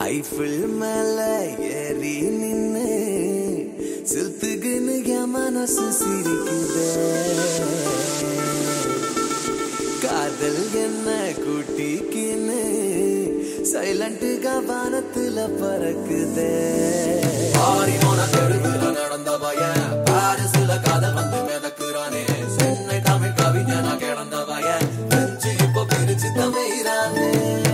Eiffel மேல ஏறி நின்னு சில்த்துக்குன்னு என் மனசு சிரிக்குதே காதல் என்ன கூட்டிக்கின்னு சைலண்ட்டுగా வானத்துல பறக்குதே ஆடி போன தெருவுல நடந்த பையன் பாரிசுல காதல் வந்து மிதக்குறானே சென்னை தமிழ் கவிஞனா கிடந்த பையன் நெஞ்சு இப்போ பிரிச்சு தமையிறானே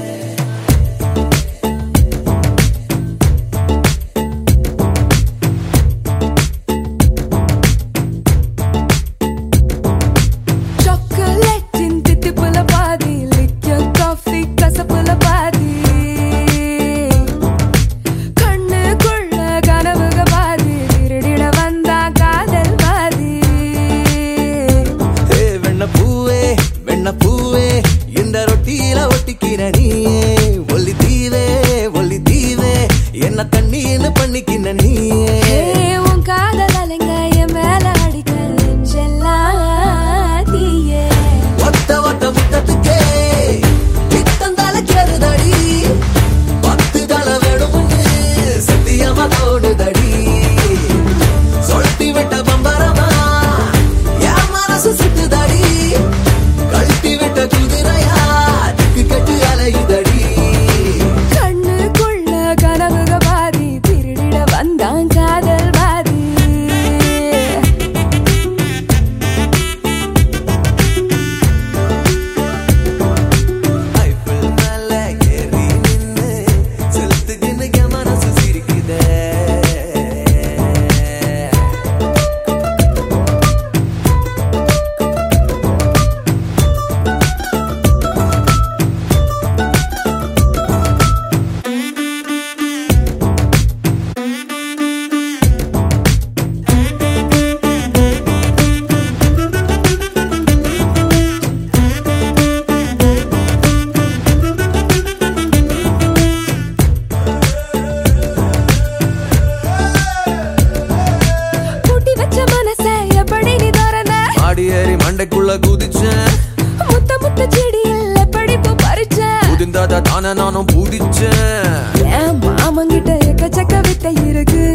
சாக்லேட்டின் தித்திப்புல பாதி லிக்கர் காஃபி கசப்புல பாதி கண்ணுக்குள்ள கனவுக பாதி திருடிட வந்தா காதல் பாதி ஏ வெண்ண பூவே வெண்ண பூவே இந்த ரொட்டியில ஒட்டிக்கிற நீயே ஒல்லி தீவே ஒல்லி தீவே என்ன தண்ணின்னு பண்ணிக்கின நீயே ஏ, உன் காதல் அலைங்க என் மேல அடிக்க நெஞ்செல்லாம் தீயே ஒத்த ஒத்த முத்தத்துக்கே பித்தந்தால கேறுதடி பத்து தல வேணும்னு சத்தியமா தோணுதடி சொல்லிட்டு விட்ட பம்பரமா என் மனசு சுத்துதடி கழட்டி விட்ட குதிரையா திக்கு கட்டு அலையுதடி கண்ணுக்குள்ள கனவுக பாதி திருடிட வந்தான் காதல் பாதி ஐபிள் மேல ஏறி நின்னு செலுத்துக்குன்னு என் மனசு சிரிக்குதே பூட்டி வச்ச மனசை எப்படி நீ திறந்த மாடி ஏறி மண்டைக்குள்ள குதிச்சேன் முத்த முத்த செடியில் எப்படி பூ பறிச்ச புதிந்தாத தானே நானும் பூதிச்சேன் என் மாமங்கிட்ட எக்கச்சக்க வித்த இருக்கு